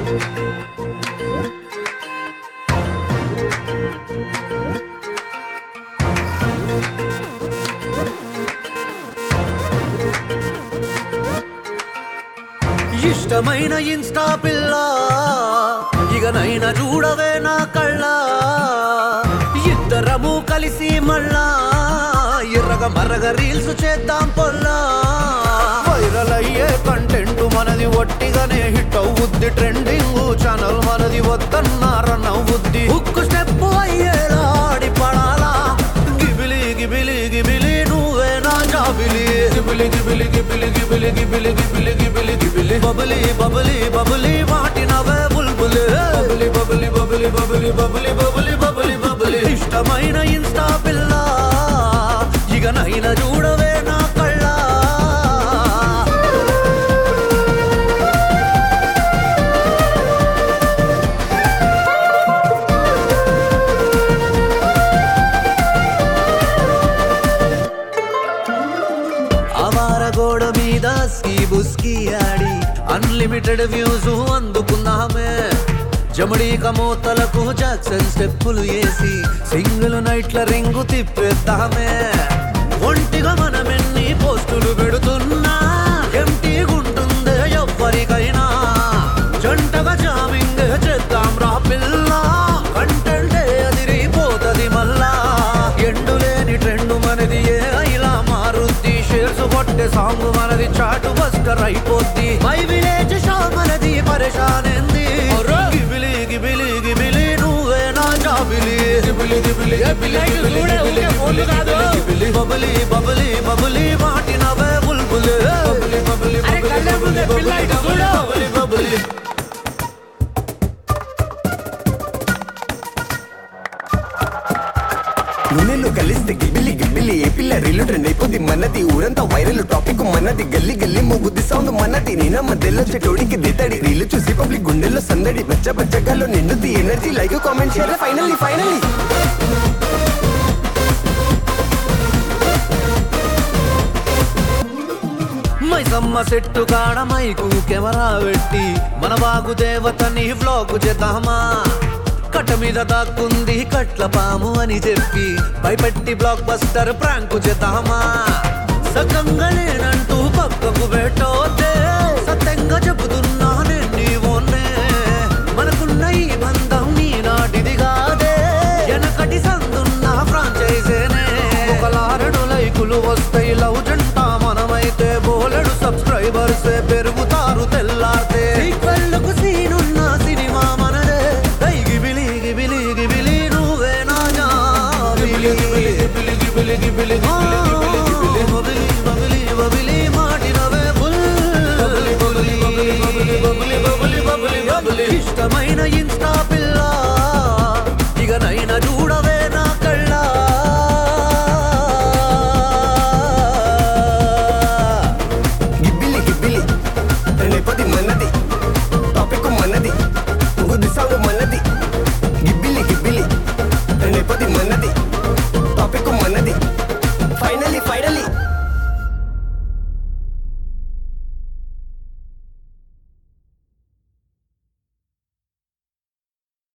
ఇష్టమైన ఇన్స్టా పిల్ల ఇకనైనా చూడవే నా కళ్ళ ఇద్దరము కలిసి మళ్ళా ఎర్రగ మర్రగ రీల్స్ చేద్దాం పొల్లా వైరల్ అయ్యే కంటెంట్ మనది ఒట్టిగానే హిట్ అవుద్ది ట్రెండింగ్ ఛానల్ మనది వద్దన్నార నవ్వుద్ది ఉక్కు స్టెప్ అయ్యేలా ఆడి పడాలా గిబిలి గిబిలి గిబిలి నువ్వే నా జాబిలి గిబిలి గిబిలి గిబిలి గిబిలి గిబిలి గిబిలి గిబిలి గిబిలి బబులి బబులి బబులి వాటినవే బుల్బులి బబులి బబులి బబులి బబులి బబులి బబులి బబులి బబులి ఇష్టమైన ఇన్స్టా పిల్ల ఇకనైనా చూడవే నా కళ్ళ అవార గోడ మీద స్కీ బుస్కీ ఆడి అన్లిమిటెడ్ వ్యూస్ అందుకున్నామే జమడీక మూతలకు జాక్సన్ స్టెప్పులు వేసి సింగిల్ నైట్ల రింగు తిప్పేద్దామే ఒంటిగా మనమెన్ని పోస్టులు పెడుతున్నా ఎంటీ గుంటుందే ఎవ్వరికైనా జంటగా జామింగ్ చేద్దాం రా పిల్ల కంటెంటే అదిరిపోతది మళ్ళా ఎండు లేని ట్రెండ్ మనది ఏ ఇలా మారుద్ది షేర్స్ కొట్టే సాంగ్ మనది చాటు బస్టర్ అయిపోద్ది మై విలేజ్ షో మనది పరేషానేంది గిబిలి గిబిలి గిబిలి నువ్వే నా జాబిలి గిబిలి గిబిలి గిబిలి గిబిలి గిబిలి గిబిలి బబులి బబులి బబులి మాటినవే బుల్బులి బబులి బబులి బబులి బబులి బబులి బబులి బబులి నూనెలు కలిస్తే గిబిలి గిబిలి ఏ పిల్ల రీలు ట్రెండ్ అయిపోద్ది మనది ఊరంతా వైరల్ టాపిక్ మనది గల్లి గల్లి ముగ్గుద్ది సౌండ్ మనది నేనా మధ్యలో చెటోడికి దిద్దడి రీలు చూసి పబ్లిక్ గుండెల్లో సందడి బచ్చ బచ్చగాల్లో నిండుద్ది energy like comment share finally finally Maisamma సెట్టు కాడ మైకు కెమెరా పెట్టి మన బాగు దేవతని వ్లాగ్ చేద్దామా కట్ట మీద దాక్కుంది కట్ల పాము అని చెప్పి భయపెట్టి బ్లాక్ బస్టర్ ప్రాంకు చేద్దామా సకంగా లేనంటూ పక్కకు పెట్టోతే సత్యంగా చెబుతున్నా నేను నీవోనే మనకున్న ఈ బంధం నీ నాటిది కాదే వెనకటి సందున్న ఫ్రాంచైజేనే ఒకలారెడు లైకులు వస్తాయి లవ్ జంట మనమైతే బోలెడు సబ్స్క్రైబర్స్ పెరుగుతారు తెల్లారితే కళ్ళకు సీనున్న సినిమా మనదే దై గిబిలి గిబిలి గిబిలి నువ్వే నా జాబిలి గిబిలి గిబిలి గిబిలి గిబిలి గిబిలి బబిలి బబిలి బబిలి మాటినవే బుల్ బబిలి బబిలి బబిలి బబిలి బబిలి బబిలి బబిలి ఇష్టమైన ఇన్స్టా పిల్ల ఇకనైనా చూడవే నా కళ్ళ గిబ్బిలి గిబ్బిలి ట్రెండ్ అయిపోద్ది మనది టాపిక్ మనది ముగ్గుద్ది సౌండ్ మనది గిబ్బిలి గిబ్బిలి ట్రెండ్ అయిపోద్ది మనది టాపిక్ మనది